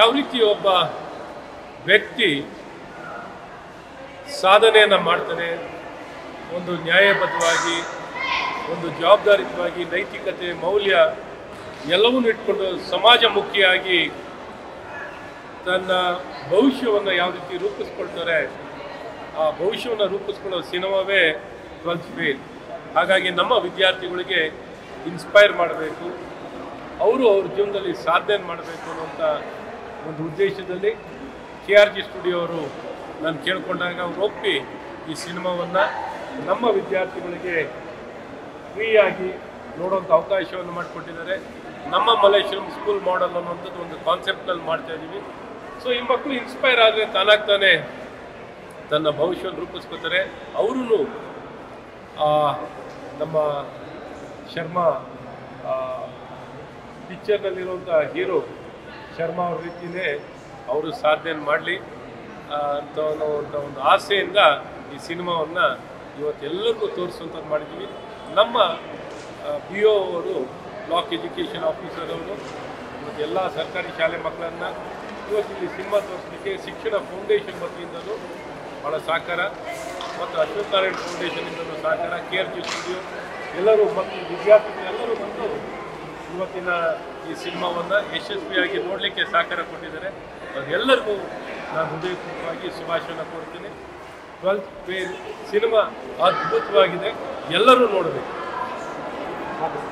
ಯಾವ ರೀತಿ ಒಬ್ಬ ವ್ಯಕ್ತಿ ಸಾಧನೆಯನ್ನು ಮಾಡ್ತಾನೆ ಒಂದು ನ್ಯಾಯಬದ್ಧವಾಗಿ ಒಂದು ಜವಾಬ್ದಾರಿತವಾಗಿ ನೈತಿಕತೆ ಮೌಲ್ಯ ಎಲ್ಲವನ್ನೂ ಇಟ್ಕೊಂಡು ಸಮಾಜಮುಖಿಯಾಗಿ ತನ್ನ ಭವಿಷ್ಯವನ್ನು ಯಾವ ರೀತಿ ರೂಪಿಸ್ಕೊಳ್ತಾರೆ ಆ ಭವಿಷ್ಯವನ್ನು ರೂಪಿಸ್ಕೊಳ್ಳೋ ಸಿನಿಮಾವೇ ಟ್ವೆಲ್ತ್ ಫೇಲ್ ಹಾಗಾಗಿ ನಮ್ಮ ವಿದ್ಯಾರ್ಥಿಗಳಿಗೆ ಇನ್ಸ್ಪೈರ್ ಮಾಡಬೇಕು ಅವರು ಅವ್ರ ಜೀವನದಲ್ಲಿ ಸಾಧನೆ ಮಾಡಬೇಕು ಅನ್ನುವಂಥ ಒಂದು ಉದ್ದೇಶದಲ್ಲಿ ಕೆ ಆರ್ ಜಿ ಸ್ಟುಡಿಯೋ ಅವರು ನಾನು ಕೇಳ್ಕೊಂಡಾಗ ಅವ್ರು ಒಪ್ಪಿ ಈ ಸಿನಿಮಾವನ್ನು ನಮ್ಮ ವಿದ್ಯಾರ್ಥಿಗಳಿಗೆ ಫ್ರೀಯಾಗಿ ನೋಡುವಂಥ ಅವಕಾಶವನ್ನು ಮಾಡಿಕೊಟ್ಟಿದ್ದಾರೆ ನಮ್ಮ ಮಲೇಶ್ವರಂ ಸ್ಕೂಲ್ ಮಾಡೆಲ್ ಅನ್ನುವಂಥದ್ದು ಒಂದು ಕಾನ್ಸೆಪ್ಟ್ನಲ್ಲಿ ಮಾಡ್ತಾ ಇದ್ದೀವಿ ಸೊ ಈ ಮಕ್ಕಳು ಇನ್ಸ್ಪೈರ್ ಆದರೆ ತಾನಾಗ್ತಾನೆ ತನ್ನ ಭವಿಷ್ಯವನ್ನು ರೂಪಿಸ್ಕೋತಾರೆ ಅವರು ನಮ್ಮ ಶರ್ಮಾ ಪಿಕ್ಚರ್ನಲ್ಲಿರುವಂಥ ಹೀರೋ ಶರ್ಮಾ ಅವ್ರ ರೀತಿಯೇ ಅವರು ಸಾಧನೆ ಮಾಡಲಿ ಅಂತ ಅನ್ನೋವಂಥ ಒಂದು ಆಸೆಯಿಂದ ಈ ಸಿನಿಮಾವನ್ನು ಇವತ್ತೆಲ್ಲರಿಗೂ ತೋರಿಸುವಂಥದ್ದು ಮಾಡಿದ್ದೀವಿ ನಮ್ಮ ಬಿ ಒ ಅವರು ಬ್ಲಾಕ್ ಎಜುಕೇಷನ್ ಆಫೀಸರ್ ಅವರು ಇವತ್ತು ಎಲ್ಲ ಸರ್ಕಾರಿ ಶಾಲೆ ಮಕ್ಕಳನ್ನು ಇವತ್ತು ಇಲ್ಲಿ ಸಿನಿಮಾ ತೋರಿಸಲಿಕ್ಕೆ ಶಿಕ್ಷಣ ಫೌಂಡೇಶನ್ ವತಿಯಿಂದಲೂ ಭಾಳ ಸಹಕಾರ ಮತ್ತು ಅಶ್ವಥ್ ನಾರಾಯಣ್ ಫೌಂಡೇಶನಿಂದಲೂ ಸಹಕಾರ ಕೆ ಆರ್ ಜಿ ಸ್ಟುಡಿಯೋ ಎಲ್ಲರೂ ಮತ್ತು ವಿದ್ಯಾರ್ಥಿಗಳು ಎಲ್ಲರೂ ಬಂದು ಇವತ್ತಿನ ಈ ಸಿನಿಮಾವನ್ನು ಯಶಸ್ವಿಯಾಗಿ ನೋಡಲಿಕ್ಕೆ ಸಹಕಾರ ಕೊಟ್ಟಿದ್ದಾರೆ ಅವರೆಲ್ಲರಿಗೂ ನಾನು ಹೃದಯಪೂರ್ವಕವಾಗಿ ಶುಭಾಶಯನ ಕೊಡ್ತೀನಿ ಟ್ವೆಲ್ತ್ ಫೇಲ್ ಸಿನಿಮಾ ಅದ್ಭುತವಾಗಿದೆ ಎಲ್ಲರೂ ನೋಡಬೇಕು